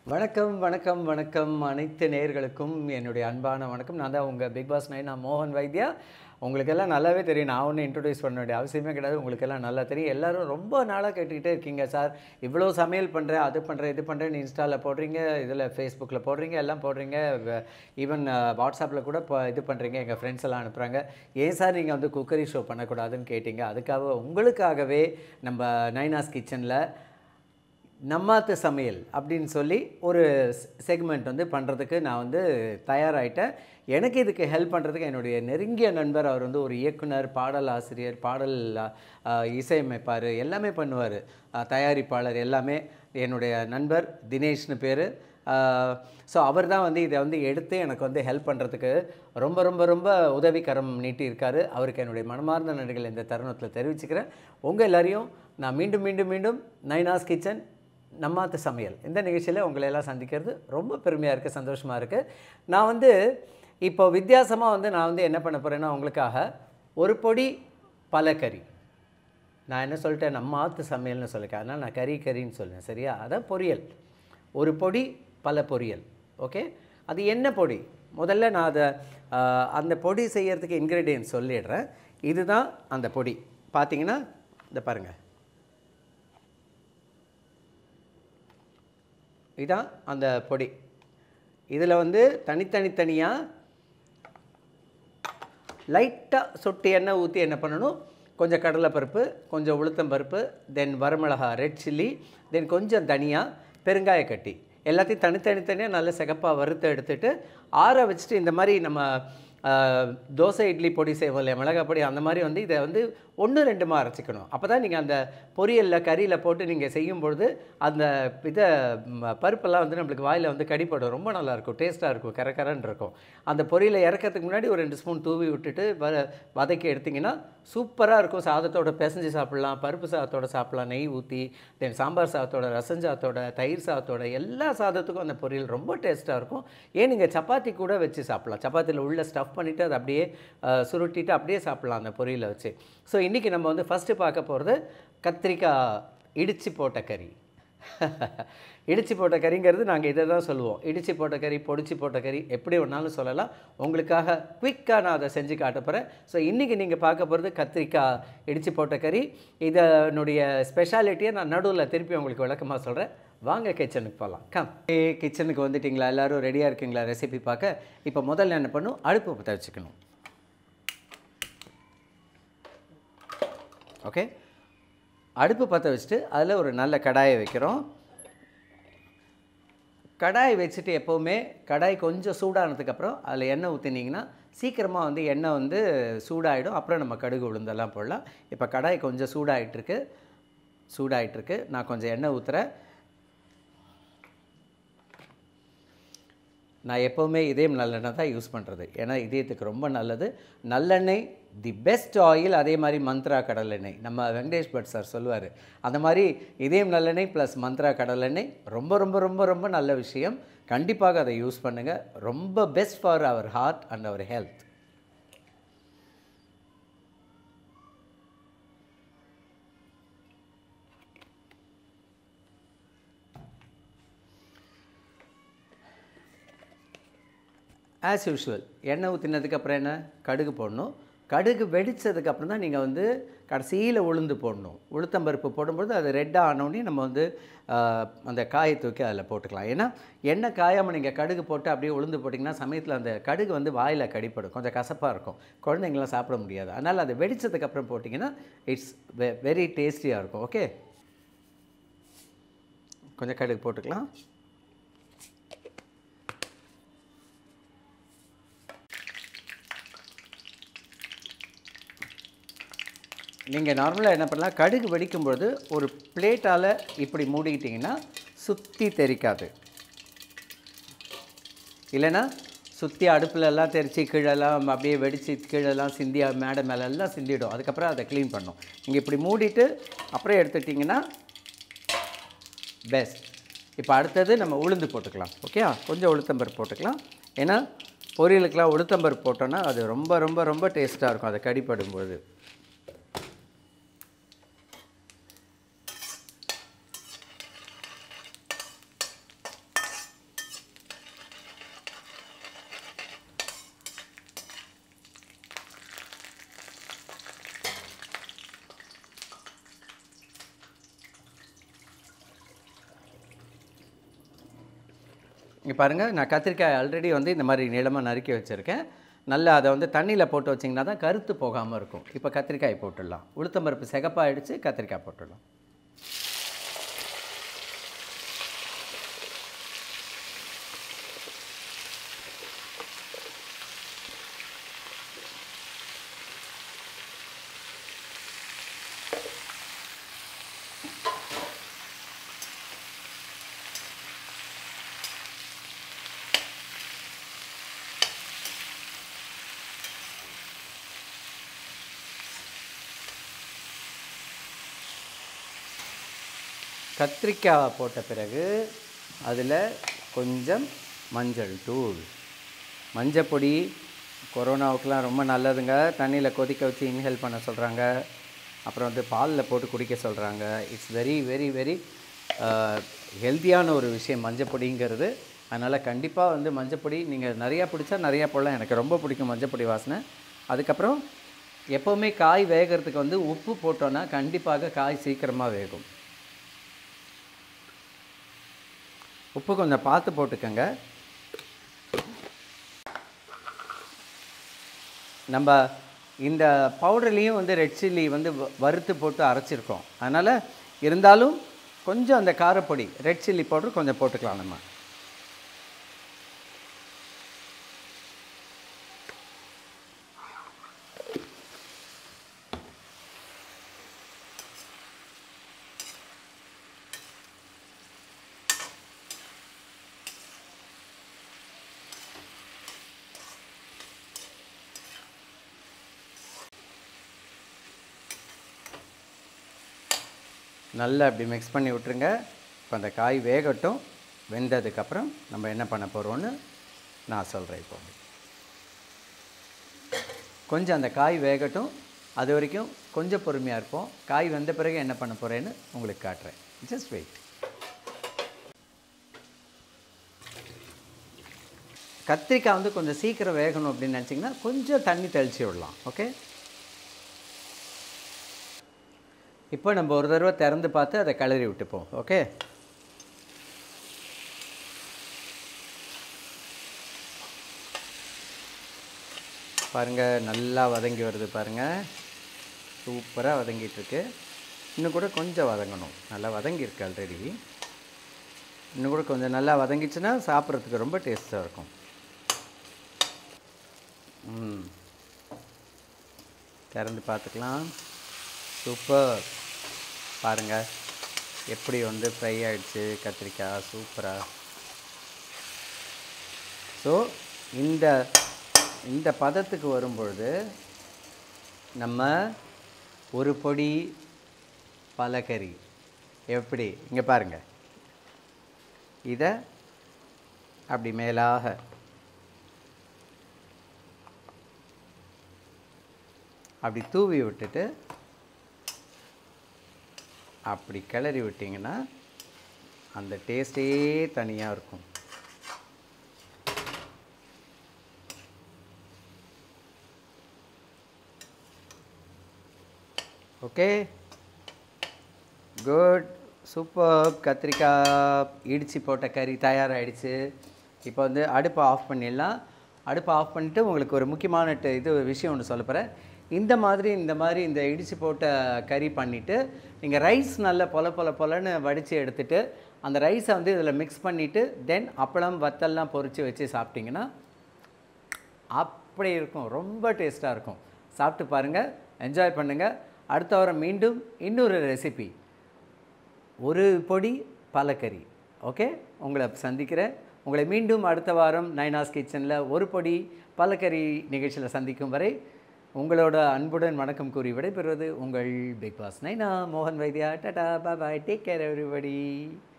வணக்கம் வணக்கம் வணக்கம் அனைத்து நேயர்களுக்கும் என்னுடைய அன்பான வணக்கம் நான் தான் உங்கள் பிக் பாஸ் நைன் நான் மோகன் வைத்யா உங்களுக்கெல்லாம் நல்லாவே தெரியும் நான் ஒன்றும் இன்ட்ரடியூஸ் பண்ண வேண்டிய அவசியமே கிடையாது உங்களுக்கெல்லாம் நல்லா தெரியும் எல்லாரும் ரொம்ப நாளாக கேட்டுக்கிட்டே இருக்கீங்க சார் இவ்வளோ சமையல் பண்ணுறேன் அது பண்ணுறேன் இது பண்ணுறேன் இன்ஸ்டாவில் போடுறீங்க இதில் ஃபேஸ்புக்கில் போடுறீங்க எல்லாம் போடுறீங்க ஈவன் வாட்ஸ்அப்பில் கூட இப்போ இது பண்ணுறீங்க எங்கள் ஃப்ரெண்ட்ஸ் எல்லாம் அனுப்புகிறாங்க ஏன் சார் நீங்கள் வந்து குக்கரி ஷோ பண்ணக்கூடாதுன்னு கேட்டீங்க அதுக்காக உங்களுக்காகவே நம்ம நைனாஸ் கிச்சனில் நம்மாத்து சமையல் அப்படின்னு சொல்லி ஒரு செக்மெண்ட் வந்து பண்ணுறதுக்கு நான் வந்து தயாராகிட்டேன் எனக்கு இதுக்கு ஹெல்ப் பண்ணுறதுக்கு என்னுடைய நெருங்கிய நண்பர் அவர் வந்து ஒரு இயக்குனர் பாடல் ஆசிரியர் பாடல் அஹ், இசையமைப்பார் எல்லாமே பண்ணுவார் தயாரிப்பாளர் எல்லாமே என்னுடைய நண்பர் தினேஷ்னு பேர் ஸோ அவர் தான் வந்து இதை வந்து எடுத்து எனக்கு வந்து ஹெல்ப் பண்ணுறதுக்கு ரொம்ப ரொம்ப ரொம்ப உதவிக்கரம் நீட்டியிருக்காரு அவருக்கு என்னுடைய மனமார்ந்த நன்றிகள் இந்த தருணத்தில் தெரிவிச்சுக்கிறேன் உங்கள் எல்லாரையும் நான் மீண்டும் மீண்டும் மீண்டும் நைனாஸ் கிச்சன் நம்மாத்து சமையல் இந்த நிகழ்ச்சியில் உங்களை எல்லாம் சந்திக்கிறது ரொம்ப பெருமையாக இருக்குது சந்தோஷமாக இருக்குது நான் வந்து இப்போ வித்தியாசமாக வந்து நான் வந்து என்ன பண்ண போகிறேன்னா உங்களுக்காக ஒரு பொடி பல கறி நான் என்ன சொல்லிட்டேன் நம்ம ஆத்து சமையல்னு சொல்லிருக்கேன் அதனால் நான் கறி கறின்னு சொல்லுவேன் சரியா அதான் பொரியல் ஒரு பொடி பல பொரியல் ஓகே அது என்ன பொடி முதல்ல நான் அதை ஆஹ், அந்த பொடி செய்யறதுக்கு இன்க்ரீடியன்ட் சொல்லிடுறேன் இதுதான் அந்த பொடி பார்த்தீங்கன்னா இந்த பாருங்கள் இதான் அந்த பொடி இதில் வந்து தனித்தனி தனியாக லைட்டாக சொட்டு எண்ணெய் ஊற்றி என்ன பண்ணணும் கொஞ்சம் கடலைப்பருப்பு கொஞ்சம் உளுத்தம்பருப்பு தென் வரமிளகா ரெட் சில்லி தென் கொஞ்சம் தனியா பெருங்காய கட்டி எல்லாத்தையும் தனித்தனி தனியாக நல்ல சிகப்பாக வறுத்து எடுத்துட்டு ஆற வச்சுட்டு இந்த மாதிரி நம்ம ஆஹ், தோசை இட்லி பொடி செய்வோம் இல்லையா மிளகாய் பொடி அந்த மாதிரி வந்து இதை வந்து ஒன்று ரெண்டுமா அரைச்சிக்கணும் அப்போ தான் நீங்கள் அந்த பொரியலில் கறியில் போட்டு நீங்கள் செய்யும் பொழுது அந்த இதை ம், பருப்பெல்லாம் வந்து நம்மளுக்கு வாயில் வந்து கடிப்படும் ரொம்ப நல்லா இருக்கும் டேஸ்ட்டாக இருக்கும் கரகரன்னு இருக்கும் அந்த பொரியலை இறக்கிறதுக்கு முன்னாடி ஒரு ரெண்டு ஸ்பூன் தூவி விட்டுட்டு வ வதக்கி எடுத்திங்கன்னா சூப்பராக இருக்கும் சாதத்தோட பிசைஞ்சு சாப்பிட்லாம் பருப்பு சாதத்தோட சாப்பிட்லாம் நெய் ஊற்றி தென் சாம்பார் சாதத்தோட ரசம் சாதத்தோட தயிர் சாதத்தோட எல்லா சாதத்துக்கும் அந்த பொரியல் ரொம்ப டேஸ்ட்டாக இருக்கும் ஏன் நீங்கள் சப்பாத்தி கூட வச்சு சாப்பிட்லாம் சப்பாத்தியில் உள்ள ஸ்டஃப் பண்ணிவிட்டு அதை அப்படியே அஹ், சுருட்டிட்டு அப்படியே சாப்பிட்லாம் அந்த பொரியலை வச்சு ஸோ இன்றைக்கி நம்ம வந்து ஃபஸ்ட்டு பார்க்க போகிறது கத்திரிக்காய் இடித்து போட்ட கறி இடிச்சு போட்ட கறிங்கிறது நாங்கள் இதை தான் சொல்லுவோம் இடிச்சு போட்ட கறி பொடிச்சு போட்ட கறி எப்படி வேணாலும் சொல்லலாம் உங்களுக்காக குயிக்காக நான் அதை செஞ்சு காட்ட போகிறேன் ஸோ இன்றைக்கி நீங்கள் பார்க்க போகிறது கத்திரிக்காய் இடிச்சு போட்ட கறி இதனுடைய ஸ்பெஷாலிட்டியை நான் நடுவில் திருப்பி உங்களுக்கு விளக்கமாக சொல்கிறேன் வாங்க கிச்சனுக்கு போகலாம் கம் ஏ கிச்சனுக்கு வந்துட்டிங்களா எல்லோரும் ரெடியாக இருக்கீங்களா ரெசிபி பார்க்க இப்போ முதல்ல என்ன பண்ணும் அடுப்பு பற்ற வச்சுக்கணும் ஓகே அடுப்பு பற்ற வச்சுட்டு அதில் ஒரு நல்ல கடாயை வைக்கிறோம் கடாய் வச்சுட்டு எப்போவுமே கடாய் கொஞ்சம் சூடானதுக்கப்புறம் அதில் எண்ணெய் ஊற்றினீங்கன்னா சீக்கிரமாக வந்து எண்ணெய் வந்து சூடாயிடும் அப்புறம் நம்ம கடுகு உளுந்தெல்லாம் போடலாம் இப்போ கடாய் கொஞ்சம் சூடாயிட்டிருக்கு சூடாயிட்டிருக்கு நான் கொஞ்சம் எண்ணெய் ஊற்றுறேன் நான் எப்போவுமே இதயம் நல்லெண்ணெய் தான் யூஸ் பண்ணுறது ஏன்னா இதயத்துக்கு ரொம்ப நல்லது நல்லெண்ணெய் தி பெஸ்ட் ஆயில் அதே மாதிரி மந்த்ரா கடலெண்ணெய் நம்ம வெங்கடேஷ் பட் சார் சொல்லுவார் அந்த மாதிரி இதயம் நல்லெண்ணெய் ப்ளஸ் மந்த்ரா கடலெண்ணெய் ரொம்ப ரொம்ப ரொம்ப ரொம்ப நல்ல விஷயம் கண்டிப்பாக அதை யூஸ் பண்ணுங்கள் ரொம்ப best for our heart and our health as usual எண்ணெய் ஊற்றினதுக்கப்புறம் என்ன கடுகு போடணும் கடுகு வெடித்ததுக்கப்புறம் தான் நீங்கள் வந்து கடைசியில் உளுந்து போடணும் உளுத்தம்பருப்பு போடும்போது அது ரெட்டாக ஆனோடனே நம்ம வந்து ஆஹ், அந்த காயை தூக்கி அதில் போட்டுக்கலாம் ஏன்னா எண்ணெய் காயாமல் நீங்கள் கடுகு போட்டு அப்படியே உளுந்து போட்டிங்கன்னா சமயத்தில் அந்த கடுகு வந்து வாயில் கடிப்படும் கொஞ்சம் கசப்பாக இருக்கும் குழந்தைங்களாம் சாப்பிட முடியாது அதனால் அது வெடித்ததுக்கப்புறம் போட்டிங்கன்னா இட்ஸ் வெ வெரி டேஸ்டியாக இருக்கும் ஓகே கொஞ்சம் கடுகு போட்டுக்கலாம் நீங்கள் நார்மலாக என்ன பண்ணலாம் கடுகு வெடிக்கும் பொழுது ஒரு பிளேட்டால் இப்படி மூடிக்கிட்டிங்கன்னா சுற்றி தெரிக்காது இல்லைன்னா சுற்றி அடுப்புல எல்லாம் தெரிச்சு கீழெல்லாம் அப்படியே வெடித்து கீழெல்லாம் சிந்தி மேடை மேலே எல்லாம் சிந்திடும் அதுக்கப்புறம் அதை க்ளீன் பண்ணும் நீங்கள் இப்படி மூடிட்டு அப்புறம் எடுத்துட்டிங்கன்னா பெஸ்ட் இப்போ அடுத்தது நம்ம உளுந்து போட்டுக்கலாம் ஓகே கொஞ்சம் உளுத்தம்பருப்பு போட்டுக்கலாம் ஏன்னா பொரியலுக்கெலாம் உளுத்தம்பருப்பு போட்டோன்னா அது ரொம்ப ரொம்ப ரொம்ப டேஸ்ட்டாக இருக்கும் அதை கடிப்படும்போது இங்கே பாருங்கள் நான் கத்திரிக்காய் ஆல்ரெடி வந்து இந்த மாதிரி நீளமாக நறுக்கி வச்சுருக்கேன் நல்லா அதை வந்து தண்ணியில் போட்டு வச்சிங்கன்னா தான் கருத்து போகாமல் இருக்கும் இப்போ கத்திரிக்காய் போட்டுடலாம் உளுத்தம்பருப்பு சிகப்பாயிடுச்சு கத்திரிக்காய் போட்டுடலாம் கத்திரிக்காய் போட்ட பிறகு அதில் கொஞ்சம் மஞ்சள் தூள் மஞ்சள் பொடி கொரோனாவுக்கெலாம் ரொம்ப நல்லதுங்க தண்ணியில் கொதிக்க வச்சு இன்ஹேல் பண்ண சொல்கிறாங்க அப்புறம் வந்து பாலில் போட்டு குடிக்க சொல்கிறாங்க இட்ஸ் வெரி வெரி வெரி ஹெல்த்தியான ஒரு விஷயம் மஞ்சள் பொடிங்கிறது அதனால் கண்டிப்பாக வந்து மஞ்சள் பொடி நீங்கள் நிறையா பிடிச்சா நிறையா போடலாம் எனக்கு ரொம்ப பிடிக்கும் மஞ்சள் பொடி வாசனை அதுக்கப்புறம் எப்போவுமே காய் வேகிறதுக்கு வந்து உப்பு போட்டோன்னா கண்டிப்பாக காய் சீக்கிரமாக வேகும் உப்பு கொஞ்சம் பார்த்து போட்டுக்கோங்க நம்ம இந்த பவுடர்லேயும் வந்து ரெட் சில்லி வந்து வ- வறுத்து போட்டு அரைச்சிருக்கோம் அதனால் இருந்தாலும் கொஞ்சம் அந்த காரப்பொடி ரெட் சில்லி பவுடர் கொஞ்சம் போட்டுக்கலாம் நம்ம நல்லா இப்படி மிக்ஸ் பண்ணி விட்டுருங்க இப்போ அந்த காய் வேகட்டும் வெந்ததுக்கப்புறம் நம்ம என்ன பண்ண போகிறோம்னு நான் சொல்கிறேன் இப்போ கொஞ்சம் அந்த காய் வேகட்டும் அது வரைக்கும் கொஞ்சம் பொறுமையாக இருப்போம் காய் வெந்த பிறகு என்ன பண்ண போகிறேன்னு உங்களுக்கு காட்டுறேன் ஜஸ்ட் வெயிட் கத்திரிக்காய் வந்து கொஞ்சம் சீக்கிரம் வேகணும் அப்படின்னு நினச்சிங்கன்னா கொஞ்சம் தண்ணி தெளித்து விடலாம் ஓகே இப்போ நம்ம ஒரு தடவை திறந்து பார்த்து அதை கிளறி விட்டுப்போம் ஓகே பாருங்க நல்லா வதங்கி வருது பாருங்க சூப்பராக வதங்கிட்டு இருக்கு இன்னும் கூட கொஞ்சம் வதங்கணும் நல்லா வதங்கியிருக்கு ஆல்ரெடி இன்னும் கூட கொஞ்சம் நல்லா வதங்கிச்சுன்னா சாப்பிட்றதுக்கு ரொம்ப டேஸ்ட்டாக இருக்கும் ம் திறந்து பார்த்துக்கலாம் சூப்பர் பாருங்க எப்படி வந்து ஃப்ரை ஆயிடுச்சு கத்திரிக்காய் சூப்பராக ஸோ இந்த இந்த பதத்துக்கு வரும்பொழுது நம்ம ஒரு பொடி பலகறி எப்படி இங்கே பாருங்க இதை அப்படி மேலாக அப்படி தூவி விட்டுட்டு அப்படி கிளறி விட்டிங்கன்னா அந்த டேஸ்ட்டே தனியாக இருக்கும் ஓகே குட் சூப்பர் கத்திரிக்காய் இடித்து போட்ட கறி தயாராகிடுச்சு இப்போ வந்து அடுப்பை ஆஃப் பண்ணிடலாம் அடுப்பை ஆஃப் பண்ணிவிட்டு உங்களுக்கு ஒரு முக்கியமான ட- இது விஷயம் ஒன்று சொல்ல போகிறேன் இந்த மாதிரி இந்த மாதிரி இந்த இடித்து போட்ட கறி பண்ணிவிட்டு நீங்கள் ரைஸ் நல்ல பொல பொல பொலன்னு வடித்து எடுத்துட்டு அந்த ரைஸை வந்து இதில் மிக்ஸ் பண்ணிவிட்டு தென் அப்பளம் வத்தல்லாம் பொரித்து வச்சு சாப்பிட்டிங்கன்னா அப்படி இருக்கும் ரொம்ப டேஸ்ட்டாக இருக்கும் சாப்பிட்டு பாருங்கள் என்ஜாய் பண்ணுங்கள் அடுத்த வாரம் மீண்டும் இன்னொரு ரெசிபி ஒரு பொடி பலக்கறி ஓகே உங்களை சந்திக்கிறேன் உங்களை மீண்டும் அடுத்த வாரம் நைனாஸ் கிச்சனில் ஒரு பொடி பலக்கறி நிகழ்ச்சியில் சந்திக்கும் வரை உங்களோட அன்புடன் வணக்கம் கூறி விடைபெறுவது உங்கள் பிக் பாஸ் நைனா மோகன் Vaidya tata bye take care everybody